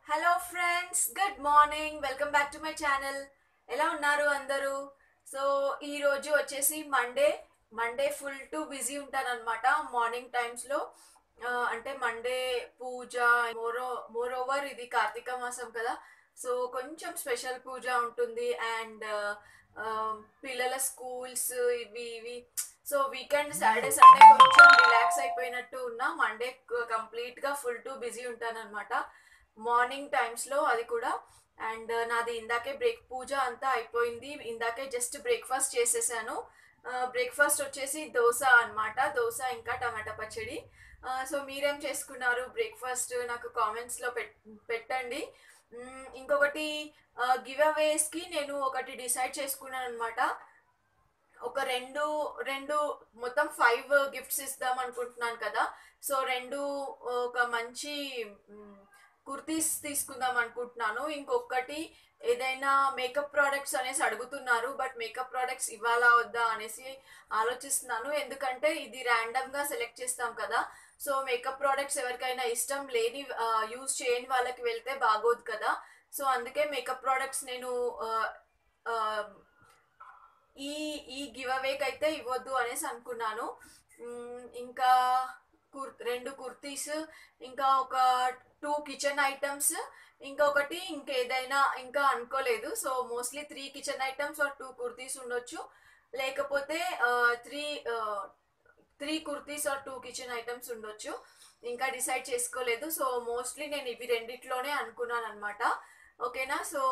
hello friends good morning welcome back to my channel ఎలా ఉన్నారు అందరూ సో ఈ రోజు వచ్చేసి Monday Monday full to busy ఉంటానన్నమాట మార్నింగ్ టైమ్స్లో అంటే మండే పూజ మోరో మోర్ ఓవర్ ఇది కార్తీక మాసం కదా సో కొంచెం స్పెషల్ పూజ ఉంటుంది అండ్ పిల్లల స్కూల్స్ ఇవి ఇవి సో వీకెండ్ సాటర్డే సండే కొంచెం రిలాక్స్ అయిపోయినట్టు ఉన్నా మండే కంప్లీట్గా ఫుల్ టు బిజీ ఉంటానన్నమాట మార్నింగ్ టైమ్స్లో అది కూడా అండ్ నాది ఇందాకే బ్రేక్ పూజ అంతా అయిపోయింది ఇందాకే జస్ట్ బ్రేక్ఫాస్ట్ చేసేసాను బ్రేక్ఫాస్ట్ వచ్చేసి దోశ అన్నమాట దోశ ఇంకా టమాటా పచ్చడి సో మీరేం చేసుకున్నారు బ్రేక్ఫాస్ట్ నాకు కామెంట్స్లో పెట్ పెట్టండి మ్మ్, ఇంకొకటి గివ్ అవేస్కి నేను ఒకటి డిసైడ్ చేసుకున్నాను అనమాట ఒక రెండు రెండు మొత్తం ఫైవ్ గిఫ్ట్స్ ఇద్దాం అనుకుంటున్నాను కదా సో రెండు ఒక మంచి మ్, కుర్తీస్ తీసుకుందాం అనుకుంటున్నాను ఇంకొకటి ఏదైనా మేకప్ ప్రోడక్ట్స్ అనేసి అడుగుతున్నారు బట్ మేకప్ ప్రోడక్ట్స్ ఇవ్వాలా వద్దా అనేసి ఆలోచిస్తున్నాను ఎందుకంటే ఇది ర్యాండమ్గా సెలెక్ట్ చేస్తాం కదా సో మేకప్ ప్రోడక్ట్స్ ఎవరికైనా ఇష్టం లేని యూజ్ చేయని వాళ్ళకి వెళ్తే బాగోదు కదా సో అందుకే మేకప్ ప్రోడక్ట్స్ నేను ఆ, ఆ, ఈ ఈ గివ్ అవేకి అయితే ఇవ్వద్దు అనేసి అనుకున్నాను మ్, ఇంకా కుర్ రెండు కుర్తీస్ ఇంకా ఒక టూ కిచెన్ ఐటమ్స్ ఇంకొకటి ఇంకేదైనా ఇంకా అనుకోలేదు so mostly three kitchen items or two kurtis ఉండొచ్చు లేకపోతే three three kurtis or two kitchen items ఉండొచ్చు ఇంకా డిసైడ్ చేసుకోలేదు సో మోస్ట్లీ నేను ఇవి రెండిట్లోనే అనుకున్నాను అనమాట ఓకేనా సో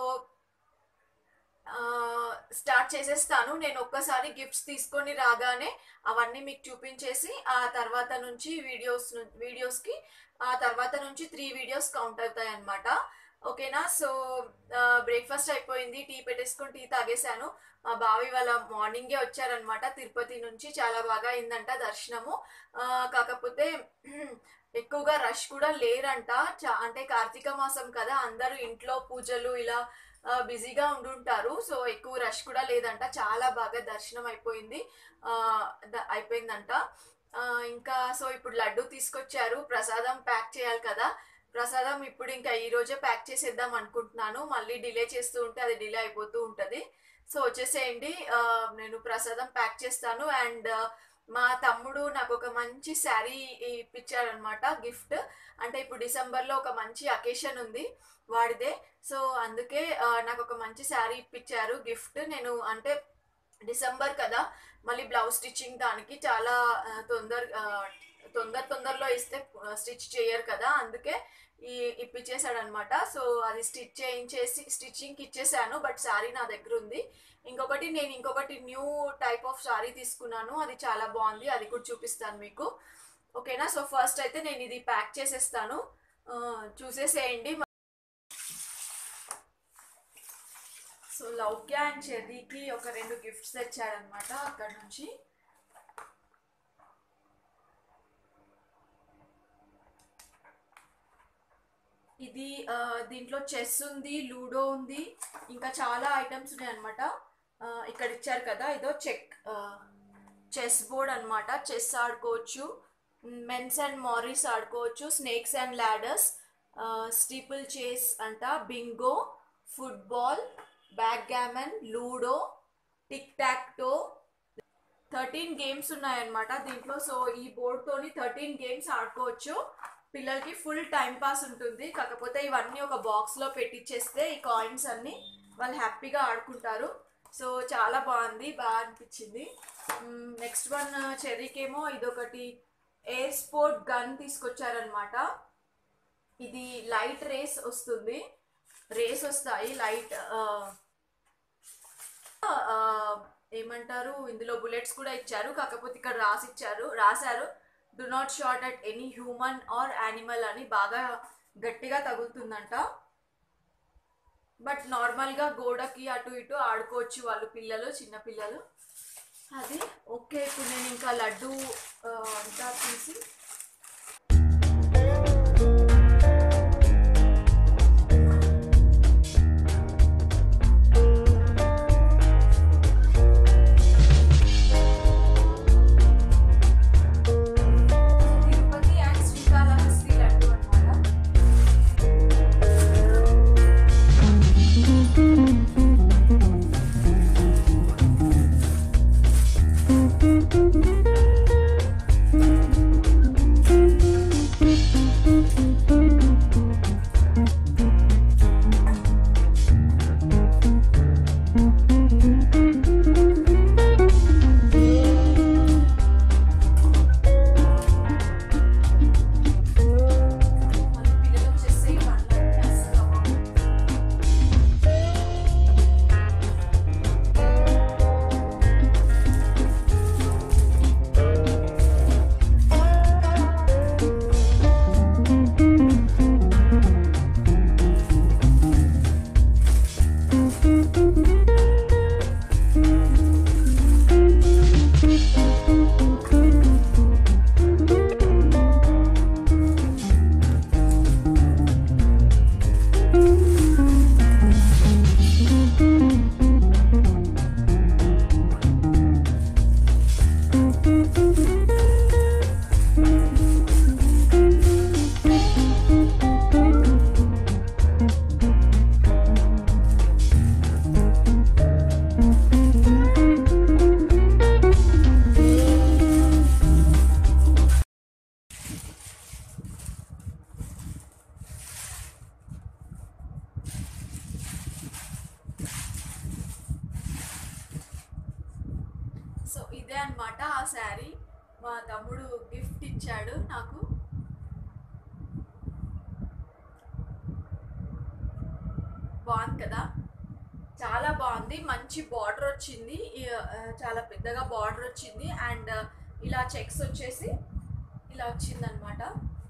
స్టార్ట్ చేసేస్తాను నేను ఒక్కసారి గిఫ్ట్స్ తీసుకొని రాగానే అవన్నీ మీకు చూపించేసి ఆ తర్వాత నుంచి వీడియోస్ వీడియోస్కి ఆ తర్వాత నుంచి త్రీ వీడియోస్ కౌంట్ అవుతాయి అనమాట ఓకేనా సో బ్రేక్ఫాస్ట్ అయిపోయింది టీ పెట్టేసుకొని టీ తాగేశాను మా బావి వాళ్ళ మార్నింగే వచ్చారనమాట తిరుపతి నుంచి చాలా బాగా అయిందంట దర్శనము ఆ, కాకపోతే ఎక్కువగా రష్ కూడా లేరంట చా- అంటే కార్తీక మాసం కదా అందరూ ఇంట్లో పూజలు ఇలా ఆ, బిజీగా ఉండుంటారు సో ఎక్కువ రష్ కూడా లేదంట చాలా బాగా దర్శనం అయిపోయింది ఆ, ద- అయిపోయిందంట ఆ, ఇంకా సో ఇప్పుడు లడ్డు తీసుకొచ్చారు ప్రసాదం ప్యాక్ చేయాలి కదా ప్రసాదం ఇప్పుడు ఇంకా ఈ రోజే ప్యాక్ చేసేద్దాం అనుకుంటున్నాను మళ్ళీ డిలే చేస్తూ ఉంటే అది డిలే అయిపోతూ ఉంటుంది సో వచ్చేసేయండి ఆ, నేను ప్రసాదం ప్యాక్ చేస్తాను అండ్ మా తమ్ముడు నాకు ఒక మంచి శారీ ఇప్పించాడనమాట గిఫ్ట్ అంటే ఇప్పుడు డిసెంబర్లో ఒక మంచి అకేషన్ ఉంది వాడిదే సో అందుకే ఆ, నాకు ఒక మంచి శారీ ఇప్పించారు గిఫ్ట్ నేను అంటే డిసెంబర్ కదా మళ్ళీ బ్లౌజ్ స్టిచ్చింగ్ దానికి చాలా ఆ, తొందర ఆ, తొందర తొందరలో ఇస్తే స్టిచ్ చేయరు కదా అందుకే ఈ ఇప్పించేశాడు అనమాట సో అది స్టిచ్ చేయించేసి స్టిచ్చింగ్కి ఇచ్చేసాను బట్ శారీ నా దగ్గర ఉంది ఇంకొకటి నేను ఇంకొకటి న్యూ టైప్ ఆఫ్ శారీ తీసుకున్నాను అది చాలా బాగుంది అది కూడా చూపిస్తాను మీకు ఓకేనా సో ఫస్ట్ అయితే నేను ఇది ప్యాక్ చేసేస్తాను ఆ, చూసేసేయండి సో లౌక్య అండ్ చెర్రీకి ఒక రెండు గిఫ్ట్స్ తెచ్చాడనమాట అక్కడ నుంచి ఇది ఆ, దీంట్లో చెస్ ఉంది లూడో ఉంది ఇంకా చాలా ఐటమ్స్ ఉన్నాయి అనమాట ఇక్కడ ఇచ్చారు కదా ఇదో చెక్ చెస్ బోర్డ్ అనమాట చెస్ ఆడుకోవచ్చు మెన్స్ అండ్ మారీస్ ఆడుకోవచ్చు snakes and ladders steeple chase అంట bingo football backgammon ludo tic tac toe thirteen games ఉన్నాయన్నమాట దీంట్లో సో ఈ బోర్డ్తోని థర్టీన్ గేమ్స్ ఆడుకోవచ్చు పిల్లలకి ఫుల్ టైం పాస్ ఉంటుంది కాకపోతే ఇవన్నీ ఒక బాక్స్లో పెట్టించేస్తే ఈ కాయిన్స్ అన్ని వాళ్ళు హ్యాపీగా ఆడుకుంటారు సో చాలా బాగుంది బాగా అనిపించింది నెక్స్ట్ వన్ చెర్రీకేమో ఇదొకటి ఎయిర్ స్పోర్ట్ గన్ తీసుకొచ్చారనమాట ఇది లైట్ రేస్ వస్తుంది రేస్ వస్తాయి లైట్ ఏమంటారు ఇందులో బుల్లెట్స్ కూడా ఇచ్చారు కాకపోతే ఇక్కడ రాసి ఇచ్చారు రాశారు do not shot at any human or animal అని బాగా గట్టిగా తగులుతుందంట బట్ నార్మల్గా గోడకి అటు ఇటు ఆడుకోవచ్చు వాళ్ళు పిల్లలు చిన్న పిల్లలు అది ఓకే ఇప్పుడు నేను ఇంకా లడ్డు ఆ, అంతా తీసి తిరుపతి అండ్ శ్రీకాళహస్తి లడ్డు అన్నమాట ఇదే అన్నమాట ఆ శారీ మా తమ్ముడు గిఫ్ట్ ఇచ్చాడు నాకు బాగుంది కదా చాలా బాగుంది మంచి బార్డర్ వచ్చింది ఈ, ఆ, చాలా పెద్దగా బార్డర్ వచ్చింది అండ్ ఇలా చెక్స్ వచ్చేసి ఇలా వచ్చింది అనమాట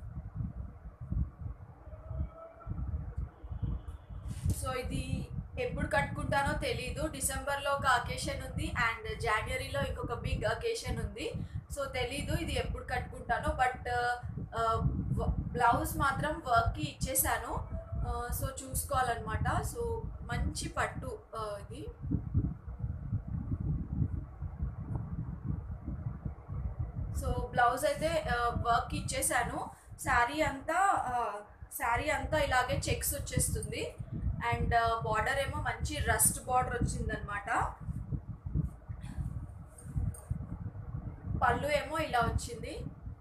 సో ఇది ఎప్పుడు కట్టుకుంటానో తెలీదు డిసెంబర్లో ఒక అకేషన్ ఉంది అండ్ జనవరిలో ఇంకొక బిగ్ అకేషన్ ఉంది సో తెలీదు ఇది ఎప్పుడు కట్టుకుంటానో బట్ బ్లౌజ్ మాత్రం వర్క్కి ఇచ్చేసాను సో చూసుకోవాలన్నమాట సో మంచి పట్టు ఆ, ఇది సో బ్లౌజ్ అయితే వర్క్ ఇచ్చేసాను శారీ అంతా శారీ అంతా ఇలాగే చెక్స్ వచ్చేస్తుంది అండ్ బార్డర్ ఏమో మంచి రస్ట్ బార్డర్ వచ్చిందనమాట పళ్ళు ఏమో ఇలా వచ్చింది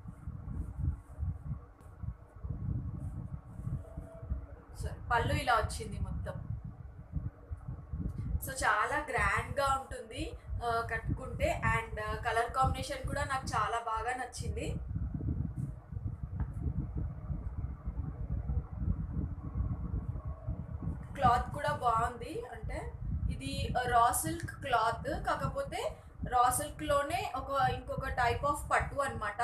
సారీ పళ్ళు ఇలా వచ్చింది మొత్తం సో చాలా గ్రాండ్గా ఉంటుంది ఆ, కట్టుకుంటే అండ్ కలర్ కాంబినేషన్ కూడా నాకు చాలా బాగా నచ్చింది క్లాత్ కూడా బాగుంది అంటే ఇది రా సిల్క్ క్లాత్ కాకపోతే రా సిల్క్ లోనే ఒక ఇంకొక టైప్ ఆఫ్ పట్టు అన్నమాట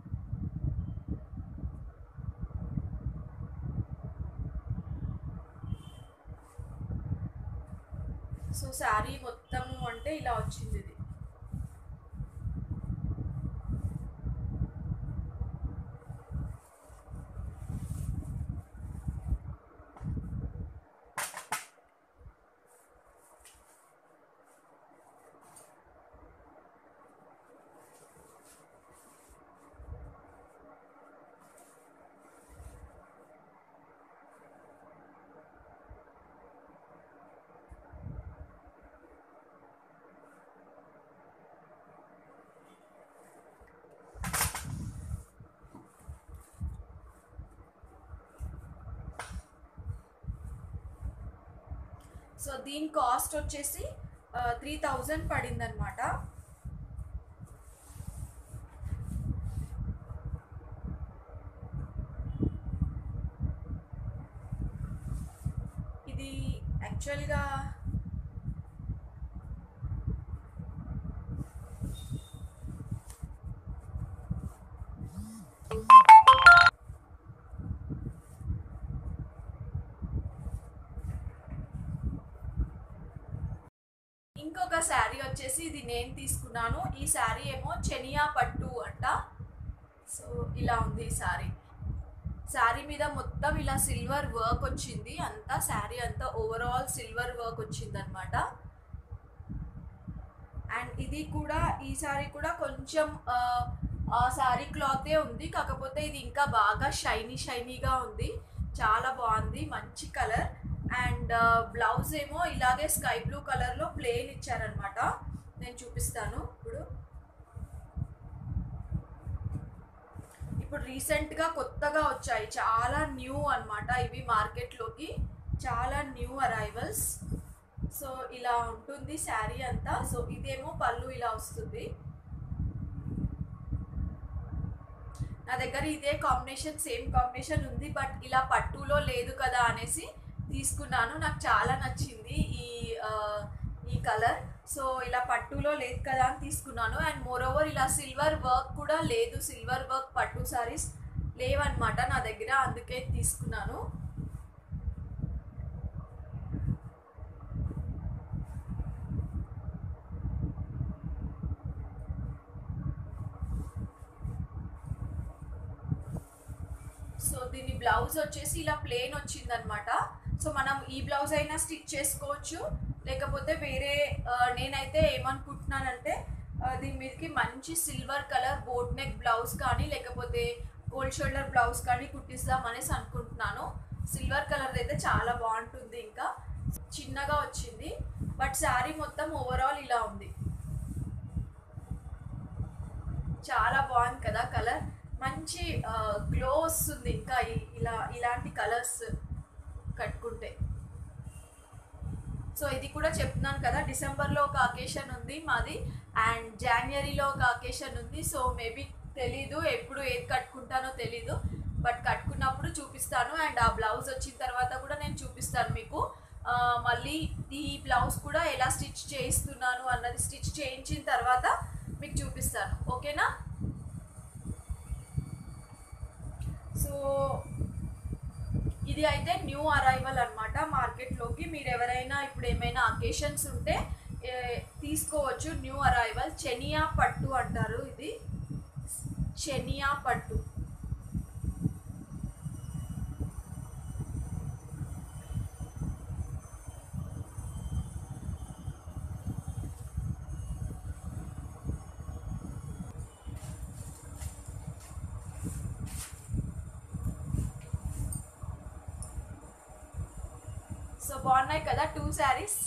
సో శారీ మొత్తము అంటే ఇలా వచ్చింది ఇది సో దీని కాస్ట్ వచ్చేసి త్రీ థౌజండ్ పడింది అనమాట ఇది యాక్చువల్గా ఇంకొక శారీ వచ్చేసి ఇది నేను తీసుకున్నాను ఈ శారీ ఏమో చెనియా పట్టు అంట సో ఇలా ఉంది ఈ శారీ శారీ మీద మొత్తం ఇలా సిల్వర్ వర్క్ వచ్చింది అంతా శారీ అంతా ఓవరాల్ సిల్వర్ వర్క్ వచ్చింది అనమాట అండ్ ఇది కూడా ఈ శారీ కూడా కొంచెం ఆ, ఆ శారీ క్లాతే ఉంది కాకపోతే ఇది ఇంకా బాగా షైనీ షైనీగా ఉంది చాలా బాగుంది మంచి కలర్ అండ్ బ్లౌజ్ ఏమో ఇలాగే స్కై బ్లూ కలర్లో ప్లేన్ ఇచ్చారనమాట నేను చూపిస్తాను ఇప్పుడు ఇప్పుడు రీసెంట్గా కొత్తగా వచ్చాయి చాలా న్యూ అన్నమాట ఇవి మార్కెట్లోకి చాలా న్యూ అరైవల్స్ సో ఇలా ఉంటుంది శారీ అంతా సో ఇదేమో పళ్ళు ఇలా వస్తుంది నా దగ్గర ఇదే కాంబినేషన్ సేమ్ కాంబినేషన్ ఉంది బట్ ఇలా పట్టులో లేదు కదా అనేసి తీసుకున్నాను నాకు చాలా నచ్చింది ఈ ఆ, ఈ కలర్ సో ఇలా పట్టులో లేదు కదా అని తీసుకున్నాను అండ్ మోర్ ఓవర్ ఇలా సిల్వర్ వర్క్ కూడా లేదు సిల్వర్ వర్క్ పట్టు సారీస్ లేవన్నమాట నా దగ్గర అందుకే తీసుకున్నాను సో దీని బ్లౌజ్ వచ్చేసి ఇలా ప్లేన్ వచ్చిందనమాట సో మనం ఈ బ్లౌజ్ అయినా స్టిచ్ చేసుకోవచ్చు లేకపోతే వేరే ఆ, నేనైతే ఏమనుకుంటున్నానంటే ఆ, దీని మీదకి మంచి silver colour boat neck blouse కానీ లేకపోతే గోల్డ్ షోల్డర్ బ్లౌజ్ కానీ కుట్టిస్తాం అనేసి అనుకుంటున్నాను సిల్వర్ కలర్ అయితే చాలా బాగుంటుంది ఇంకా చిన్నగా వచ్చింది బట్ శారీ మొత్తం ఓవరాల్ ఇలా ఉంది చాలా బాగుంది కదా కలర్ మంచి గ్లో వస్తుంది ఇంకా ఇ- ఇలా ఇలాంటి కలర్స్ కట్టుకుంటే సో ఇది కూడా చెప్తున్నాను కదా డిసెంబర్లో ఒక అకేషన్ ఉంది మాది అండ్ జనవరిలో ఒక అకేషన్ ఉంది సో మేబీ తెలీదు ఎప్పుడు ఏది కట్టుకుంటానో తెలీదు బట్ కట్టుకున్నప్పుడు చూపిస్తాను అండ్ ఆ బ్లౌజ్ వచ్చిన తర్వాత కూడా నేను చూపిస్తాను మీకు ఆ, మళ్ళీ ఈ బ్లౌజ్ కూడా ఎలా స్టిచ్ చేయిస్తున్నాను అన్నది స్టిచ్ చేయించిన తర్వాత మీకు చూపిస్తాను ఓకేనా సో ఇది అయితే న్యూ అరైవల్ అనమాట మార్కెట్లోకి మీరు ఎవరైనా ఇప్పుడు ఏమైనా అకేషన్స్ ఉంటే ఏ, తీసుకోవచ్చు న్యూ అరైవల్ చెనియా పట్టు అంటారు ఇది చెనియా పట్టు సో బాగున్నాయి కదా టూ శారీస్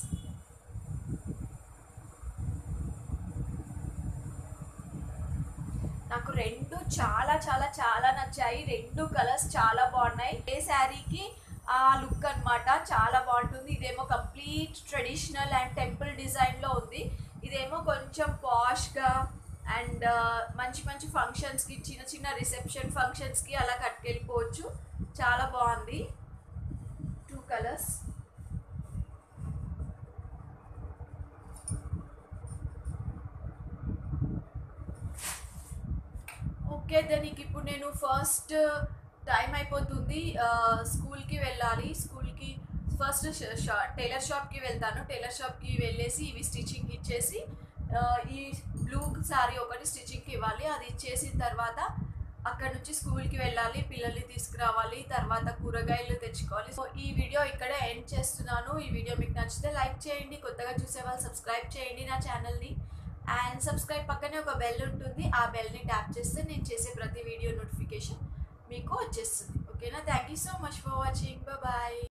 నాకు రెండు చాలా చాలా చాలా నచ్చాయి రెండు కలర్స్ చాలా బాగున్నాయి ఏ శారీకి ఆ లుక్ అన్నమాట చాలా బాగుంటుంది ఇదేమో కంప్లీట్ ట్రెడిషనల్ అండ్ టెంపుల్ డిజైన్లో ఉంది ఇదేమో కొంచెం పాష్గా అండ్ మంచి మంచి ఫంక్షన్స్కి చిన్న చిన్న రిసెప్షన్ ఫంక్షన్స్కి అలా కట్టుకెళ్ళిపోవచ్చు చాలా బాగుంది టూ కలర్స్ ఓకే దానికి ఇప్పుడు నేను ఫస్ట్ టైం అయిపోతుంది స్కూల్కి వెళ్ళాలి స్కూల్కి ఫస్ట్ టైలర్ షాప్కి వెళ్తాను టైలర్ షాప్కి వెళ్ళేసి ఇవి స్టిచ్చింగ్ ఇచ్చేసి ఆ, ఈ బ్లూ శారీ ఒకటి స్టిచ్చింగ్కి ఇవ్వాలి అది ఇచ్చేసిన తర్వాత అక్కడ నుంచి స్కూల్కి వెళ్ళాలి పిల్లల్ని తీసుకురావాలి తర్వాత కూరగాయలు తెచ్చుకోవాలి సో ఈ వీడియో ఇక్కడ ఎండ్ చేస్తున్నాను ఈ వీడియో మీకు నచ్చితే లైక్ చేయండి కొత్తగా చూసే వాళ్ళు సబ్స్క్రైబ్ చేయండి నా ఛానల్ని అండ్ సబ్స్క్రైబ్ పక్కనే ఒక బెల్ ఉంటుంది ఆ బెల్ని ట్యాప్ చేస్తే నేను చేసే ప్రతి వీడియో నోటిఫికేషన్ మీకు వచ్చేస్తుంది ఓకేనా thank you so much for watching bye